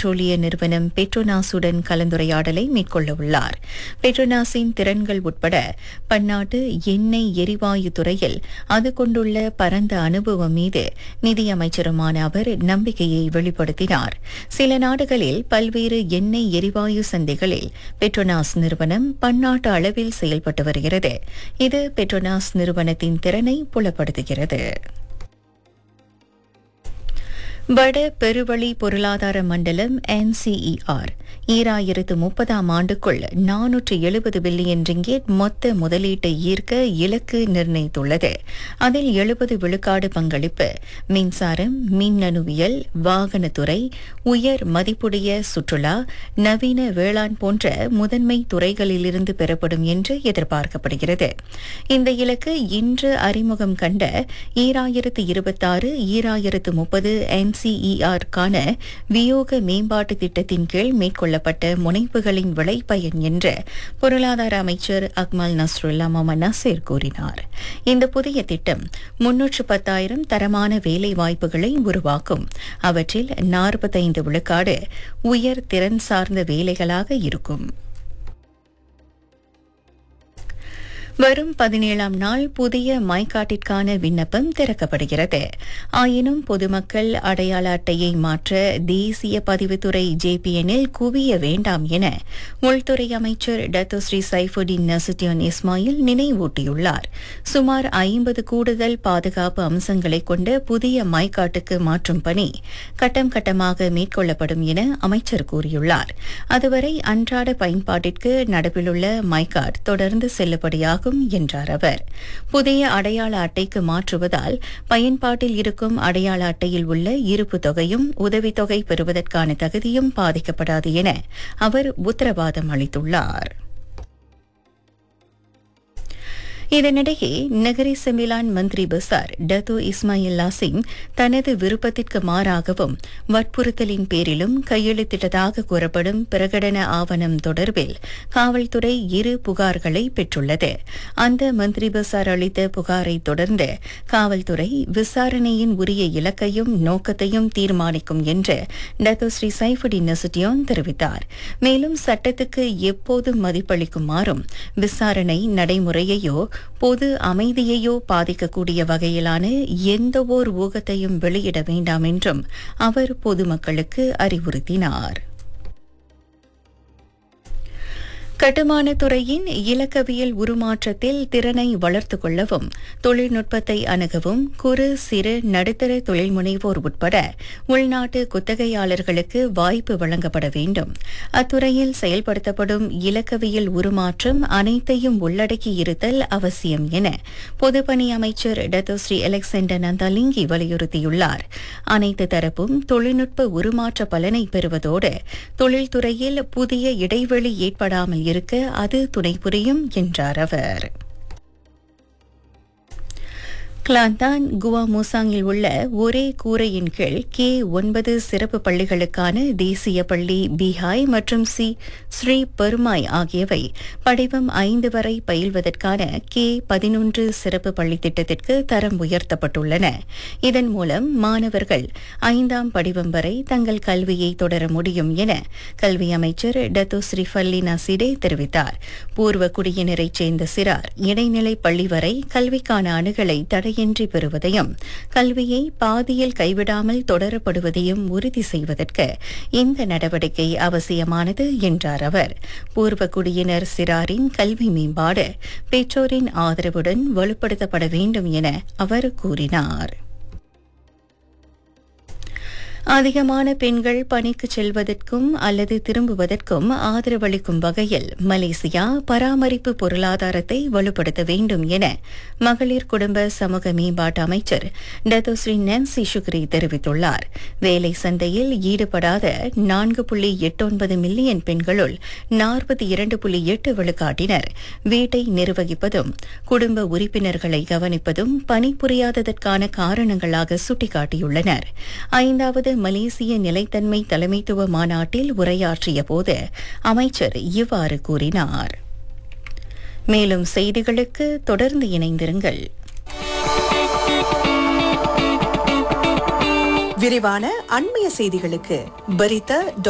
பெட்ரோலிய நிறுவனம் பெட்ரோனாஸுடன் கலந்துரையாடலை மேற்கொள்ள உள்ளார் பெட்ரோனாஸின் திறன்கள் உட்பட பன்னாட்டு எண்ணெய் எரிவாயு துறையில் அது கொண்டுள்ள பரந்த அனுபவம் மீது நிதியமைச்சருமான அவர் நம்பிக்கையை வெளிப்படுத்தினார் சில நாடுகளில் பல்வேறு எண்ணெய் எரிவாயு சந்தைகளில் பெட்ரோனாஸ் நிறுவனம் பன்னாட்டு அளவில் செயல்பட்டு வருகிறது இது பெட்ரோனாஸ் நிறுவனத்தின் திறனை புலப்படுத்துகிறது வட பெருவழி பொருளாதார மண்டலம் என்சிஇஆர் ஈராயிரத்து முப்பதாம் ஆண்டுக்குள் நானூற்று எழுபது பில்லியன் ரிங்கேட் மொத்த முதலீட்டை ஈர்க்க இலக்கு நிர்ணயித்துள்ளது அதில் எழுபது விழுக்காடு பங்களிப்பு மின்சாரம் மின்னணுவியல் வாகனத்துறை உயர் மதிப்புடைய சுற்றுலா நவீன வேளாண் போன்ற முதன்மை துறைகளிலிருந்து பெறப்படும் என்று எதிர்பார்க்கப்படுகிறது இந்த இலக்கு இன்று அறிமுகம் கண்ட ஈராயிரத்து இருபத்தாறு ஈராயிரத்து முப்பது என்சிஇஆருக்கான வியோக மேம்பாட்டு திட்டத்தின் கீழ் மேற்கொள்ளப்பட்ட முனைப்புகளின் விளைபயன் என்று பொருளாதார அமைச்சர் அக்மல் நஸ்ருல்லா மொஹமத் நசீர் கூறினார் இந்த புதிய திட்டம் முன்னூற்று பத்தாயிரம் தரமான வேலை வாய்ப்புகளை உருவாக்கும் அவற்றில் நாற்பத்தைந்து விழுக்காடு உயர் திறன் சார்ந்த வேலைகளாக இருக்கும் வரும் பதினேழாம் நாள் புதிய மைகாட்டிற்கான விண்ணப்பம் திறக்கப்படுகிறது ஆயினும் பொதுமக்கள் அடையாள அட்டையை மாற்ற தேசிய பதிவுத்துறை ஜேபிஎனில் குவிய வேண்டாம் என உள்துறை அமைச்சர் Dato Sri Saifuddin Nasution Ismail நினைவூட்டியுள்ளார் சுமார் ஐம்பது கூடுதல் பாதுகாப்பு அம்சங்களை கொண்ட புதிய மைகாட்டுக்கு மாற்றும் பணி கட்டம் கட்டமாக மேற்கொள்ளப்படும் என அமைச்சர் கூறியுள்ளார் அதுவரை அன்றாட பயன்பாட்டிற்கு நடப்பிலுள்ள மைகாட் தொடர்ந்து செல்லுபடியாகும் ஆகும் என்றார் அவர் புதிய அடையாள அட்டைக்கு மாற்றுவதால் பயன்பாட்டில் இருக்கும் அடையாள அட்டையில் உள்ள இருப்பு தொகையும் உதவித்தொகை பெறுவதற்கான தகுதியும் பாதிக்கப்படாது என அவர் உத்தரவாதம் அளித்துள்ளார் இதனிடையே நகரி செமிலான் மந்திரி பசார் டத்தோ இஸ்மாயில்லா சிங் தனது விருப்பத்திற்கு மாறாகவும் வற்புறுத்தலின் பேரிலும் கையெழுத்திட்டதாக கூறப்படும் பிரகடன ஆவணம் தொடர்பில் காவல்துறை இரு புகார்களை பெற்றுள்ளது அந்த மந்திரி பசார் அளித்த புகாரை தொடர்ந்து காவல்துறை விசாரணையின் உரிய இலக்கையும் நோக்கத்தையும் தீர்மானிக்கும் என்று டத்தோ ஸ்ரீ சைஃபுடின் நசுட்டியோன் தெரிவித்தார் மேலும் சட்டத்துக்கு எப்போதும் மதிப்பளிக்குமாறும் விசாரணை நடைமுறையையோ பொது அமைதியையோ பாதிக்கக்கூடிய வகையிலான எந்தவோர் ஊகத்தையும் வெளியிட வேண்டாம் என்றும் அவர் பொதுமக்களுக்கு அறிவுறுத்தினார் கட்டுமான துறையின் இலக்கவியல் உருமாற்றத்தில் திறனை வளர்த்துக் கொள்ளவும் தொழில்நுட்பத்தை அணுகவும் குறு சிறு நடுத்தர தொழில் முனைவோர் உட்பட உள்நாட்டு குத்தகையாளர்களுக்கு வாய்ப்பு வழங்கப்பட வேண்டும் அத்துறையில் செயல்படுத்தப்படும் இலக்கவியல் உருமாற்றம் அனைத்தையும் உள்ளடக்கி இருத்தல் அவசியம் என பொதுப்பணி அமைச்சர் டத்தோஸ்ரீ அலெக்சாண்டர் நந்தாலிங்கி வலியுறுத்தியுள்ளார் அனைத்து தரப்பும் தொழில்நுட்ப உருமாற்ற பலனை பெறுவதோடு தொழில்துறையில் புதிய இடைவெளி ஏற்படாமல் இருக்க அது துணை புரியும் என்றார் அவர் கிளாந்தான் குவா மூசாங்கில் உள்ள ஒரே கூரையின் கீழ் கே ஒன்பது சிறப்பு பள்ளிகளுக்கான தேசிய பள்ளி பீஹாய் மற்றும் சி ஸ்ரீ பெருமாய் ஆகியவை படிவம் ஐந்து வரை பயில்வதற்கான கே பதினொன்று சிறப்பு பள்ளி திட்டத்திற்கு தரம் உயர்த்தப்பட்டுள்ளன இதன் மூலம் மாணவர்கள் ஐந்தாம் படிவம் வரை தங்கள் கல்வியை தொடர முடியும் என கல்வி அமைச்சர் டத்தோ ஸ்ரீ ஃபல்லி நசிடே தெரிவித்தார் பூர்வ குடியினரைச் சேர்ந்த சிறார் இடைநிலை பள்ளி வரை கல்விக்கான அணுகலை தடையின்றி பெறுவதையும் கல்வியை பாதியில் கைவிடாமல் தொடரப்படுவதையும் உறுதி செய்வதற்கு இந்த நடவடிக்கை அவசியமானது என்றார் அவர் பூர்வ குடியினர் சிறாரின் கல்வி மேம்பாடு பெற்றோரின் ஆதரவுடன் வலுப்படுத்தப்பட வேண்டும் என அவர் கூறினார் அதிகமான பெண்கள் பணிக்கு செல்வதற்கும் அல்லது திரும்புவதற்கும் ஆதரவளிக்கும் வகையில் மலேசியா பராமரிப்பு பொருளாதாரத்தை வலுப்படுத்த வேண்டும் என மகளிர் குடும்ப சமூக மேம்பாட்டு அமைச்சர் டத்தோஸ்ரீ நான்சி சுக்ரி தெரிவித்துள்ளார் வேலை சந்தையில் ஈடுபடாத நான்கு புள்ளி எட்டொன்பது மில்லியன் பெண்களுள் நாற்பத்தி இரண்டு புள்ளி எட்டு விழுக்காட்டினர் வீட்டை நிர்வகிப்பதும் குடும்ப உறுப்பினர்களை கவனிப்பதும் பணிபுரியாததற்கான காரணங்களாக சுட்டிக்காட்டியுள்ளனர் ஐந்தாவது மலேசிய நிலைத்தன்மை தலைமைத்துவ மாநாட்டில் உரையாற்றிய போது அமைச்சர் இவ்வாறு கூறினார் மேலும் செய்திகளுக்கு தொடர்ந்து இணைந்திருங்கள் விரிவான அண்மைய செய்திகளுக்கு பரித